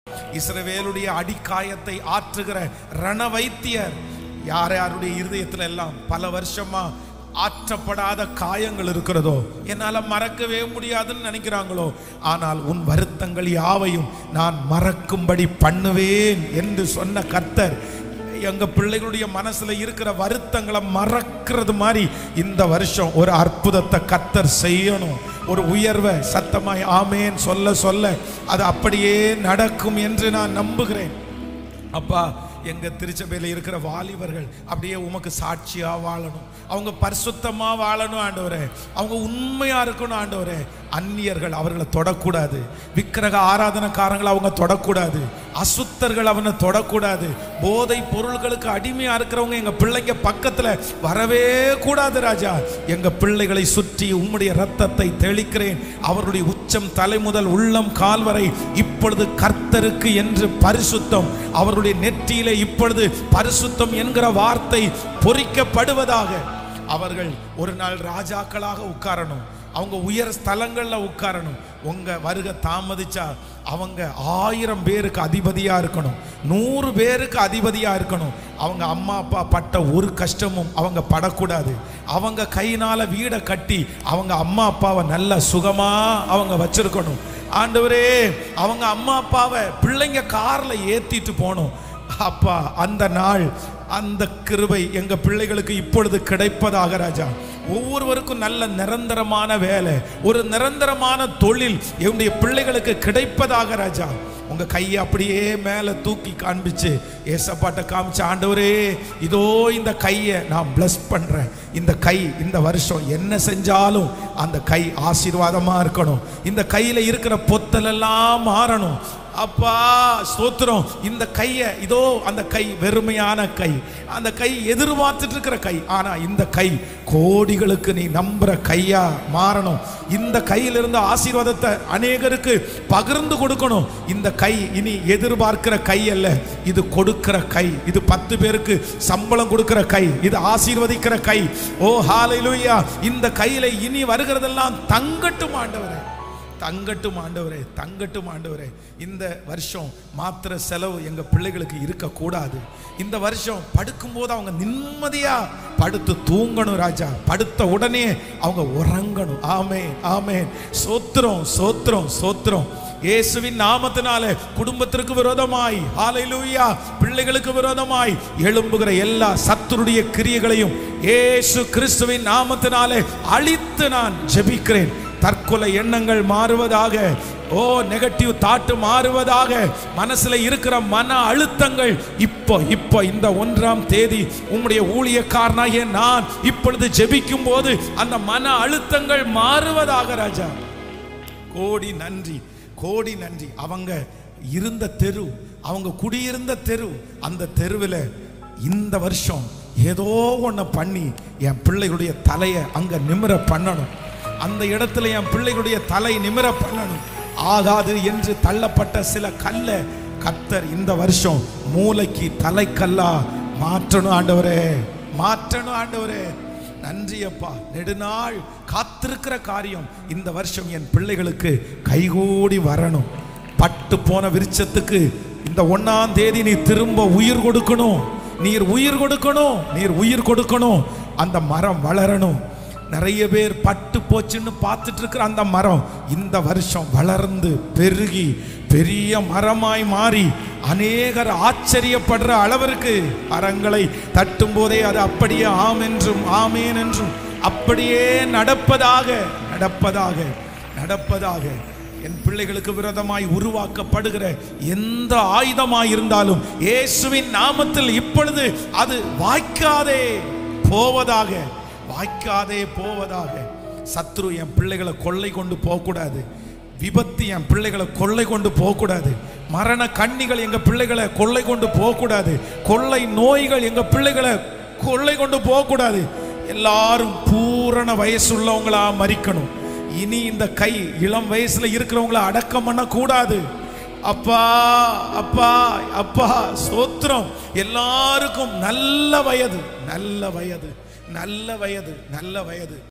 இஸ்ரவேலுடைய அடிக்காயத்தை ஆற்றுகிற ரண வைத்தியர் யார் யாருடைய இருதயத்துல எல்லாம் பல வருஷமா ஆற்றப்படாத காயங்கள் இருக்கிறதோ என்னால மறக்கவே முடியாதுன்னு நினைக்கிறாங்களோ ஆனால் உன் வருத்தங்கள் யாவையும் நான் மறக்கும்படி பண்ணுவேன் என்று சொன்ன கர்த்தர் எங்க பிள்ளைகளுடைய மனசுல இருக்கிற வருத்தங்களை மறக்கிறது மாதிரி இந்த வருஷம் ஒரு அற்புதத்தை கத்தர் செய்யணும் ஒரு உயர்வை சத்தமாய் ஆமேன் சொல்ல சொல்ல அது அப்படியே நடக்கும் என்று நான் நம்புகிறேன் அப்பா எங்க திருச்சபையில் இருக்கிற வாலிபர்கள் அப்படியே உமக்கு சாட்சியா வாழணும் அவங்க பரிசுத்தமா வாழணும் ஆண்டவரே அவங்க உண்மையா இருக்கணும் ஆண்டவரே அந்நியர்கள் அவர்களை தொடக்கூடாது விக்கிரக ஆராதனைக்காரங்களை அவங்க தொடக்கூடாது அசுத்தர்கள் அவனை தொடக்கூடாது போதை பொருள்களுக்கு அடிமையா இருக்கிறவங்க எங்க பிள்ளைங்க பக்கத்துல வரவே கூடாது ராஜா எங்க பிள்ளைகளை சுற்றி உம்முடைய ரத்தத்தை தெளிக்கிறேன் அவருடைய உச்சம் தலை முதல் உள்ளம் கால் வரை இப்பொழுது கர்த்தருக்கு என்று பரிசுத்தம் அவருடைய நெற்றியிலே இப்பொழுது பரிசுத்தம் என்கிற வார்த்தை பொறிக்கப்படுவதாக அவர்கள் ஒரு நாள் ராஜாக்களாக உட்காரணும் அவங்க உயர் ஸ்தலங்கள்ல உட்காரணும் உங்க வருகை தாமதிச்சா அவங்க ஆயிரம் பேருக்கு அதிபதியா இருக்கணும் நூறு பேருக்கு அதிபதியா இருக்கணும் அவங்க அம்மா அப்பா பட்ட ஒரு கஷ்டமும் அவங்க படக்கூடாது அவங்க கையினால வீடை கட்டி அவங்க அம்மா அப்பாவை நல்ல சுகமா அவங்க வச்சிருக்கணும் ஆண்டவரே அவங்க அம்மா அப்பாவை பிள்ளைங்க கார்ல ஏத்திட்டு போகணும் அப்பா அந்த நாள் அந்த கிருபை எங்க பிள்ளைகளுக்கு இப்பொழுது கிடைப்பதாக ராஜா ஒவ்வொருவருக்கும் நல்ல நிரந்தரமான வேலை ஒரு நிரந்தரமான தொழில் என்னுடைய பிள்ளைகளுக்கு கிடைப்பதாக ராஜா உங்க கையை அப்படியே மேல தூக்கி காண்பிச்சு ஏசப்பாட்ட காமிச்சு ஆண்டவரே இதோ இந்த கையை நான் பிளஸ் பண்றேன் இந்த கை இந்த வருஷம் என்ன செஞ்சாலும் அந்த கை ஆசீர்வாதமா இருக்கணும் இந்த கையில இருக்கிற பொத்தல் எல்லாம் மாறணும் அப்பா ஸ்தோத்திரம் இந்த கையை இதோ அந்த கை வெறுமையான கை அந்த கை எதிர்பார்த்துட்டு இருக்கிற கை ஆனா இந்த கை கோடிகளுக்கு நீ நம்புற கையா மாறணும் இந்த கையிலிருந்து ஆசீர்வாதத்தை அநேகருக்கு பகிர்ந்து கொடுக்கணும் இந்த கை இனி எதிர்பார்க்கிற கை அல்ல இது கொடுக்கிற கை இது பத்து பேருக்கு சம்பளம் கொடுக்கிற கை இது ஆசீர்வதிக்கிற கை ஓ ஹாலையிலுயா இந்த கையில இனி வருகிறதெல்லாம் தங்கட்டும் ஆண்டவரே தங்கட்டும் ஆண்டவரே தங்கட்டும் ஆண்டவரே இந்த வருஷம் மாத்திர செலவு எங்க பிள்ளைகளுக்கு இருக்கக்கூடாது இந்த வருஷம் படுக்கும்போது அவங்க நிம்மதியா படுத்து தூங்கணும் ராஜா படுத்த உடனே அவங்க உறங்கணும் ஆமே ஆமே சோத்திரம் சோத்திரம் சோத்திரம் இயேசுவின் நாமத்தினால குடும்பத்திற்கு விரோதமாய் ஹalleluya பிள்ளைகளுக்கு விரோதமாய் எழும்புகிற எல்லா சத்துருடைய கிரியைகளையும் இயேசு கிறிஸ்துவின் நாமத்தினாலே அழித்து நான் ஜெபிக்கிறேன் தற்கொலை எண்ணங்கள் மாறுவதாக ஓ நெகட்டிவ் தாட்டு மாறுவதாக மனசுல இருக்கிற மன அழுத்தங்கள் இப்போ இப்போ இந்த ஒன்றாம் தேதி உம்முடைய ஊழியக்காரனாகிய நான் இப்பொழுது ஜெபிக்கும் போது அந்த மன அழுத்தங்கள் மாறுவதாக ராஜா கோடி நன்றி கோடி நன்றி அவங்க இருந்த தெரு அவங்க குடியிருந்த தெரு அந்த தெருவில் இந்த வருஷம் ஏதோ ஒன்று பண்ணி என் பிள்ளைகளுடைய தலையை அங்க நிமிர பண்ணணும் அந்த இடத்துல என் பிள்ளைகளுடைய தலை நிமிர பண்ணணும் ஆகாது என்று தள்ளப்பட்ட சில கல்ல கத்தர் இந்த வருஷம் மூளைக்கு தலைக்கல்லா மாற்றணும் ஆண்டவரே மாற்றணும் ஆண்டவரே நன்றி அப்பா நெடுநாள் காத்திருக்கிற காரியம் இந்த வருஷம் என் பிள்ளைகளுக்கு கைகூடி வரணும் பட்டு போன விருட்சத்துக்கு இந்த ஒன்னாம் தேதி நீ திரும்ப உயிர் கொடுக்கணும் நீர் உயிர் கொடுக்கணும் நீர் உயிர் கொடுக்கணும் அந்த மரம் வளரணும் நிறைய பேர் பட்டு போச்சுன்னு பார்த்துட்டு இருக்கிற அந்த மரம் இந்த வருஷம் வளர்ந்து பெருகி பெரிய மரமாய் மாறி அநேகர் ஆச்சரியப்படுற அளவிற்கு மரங்களை தட்டும் போதே அது அப்படியே ஆம் என்றும் ஆமேன் என்றும் அப்படியே நடப்பதாக நடப்பதாக நடப்பதாக என் பிள்ளைகளுக்கு விரோதமாய் உருவாக்கப்படுகிற எந்த ஆயுதமாய் இருந்தாலும் இயேசுவின் நாமத்தில் இப்பொழுது அது வாய்க்காதே போவதாக வாய்க்காதே போவதாக சத்ரு என் பிள்ளைகளை கொள்ளை கொண்டு போகக்கூடாது விபத்து என் பிள்ளைகளை கொள்ளை கொண்டு போகக்கூடாது மரண கண்ணிகள் எங்க பிள்ளைகளை கொள்ளை கொண்டு போகக்கூடாது கொள்ளை நோய்கள் எங்க பிள்ளைகளை கொள்ளை கொண்டு போகக்கூடாது எல்லாரும் பூரண வயசுள்ளவங்களா மறிக்கணும் இனி இந்த கை இளம் வயசுல இருக்கிறவங்கள அடக்கம் பண்ண கூடாது அப்பா அப்பா அப்பா ஸ்தோத்திரம் எல்லாருக்கும் நல்ல வயது நல்ல வயது நல்ல வயது நல்ல வயது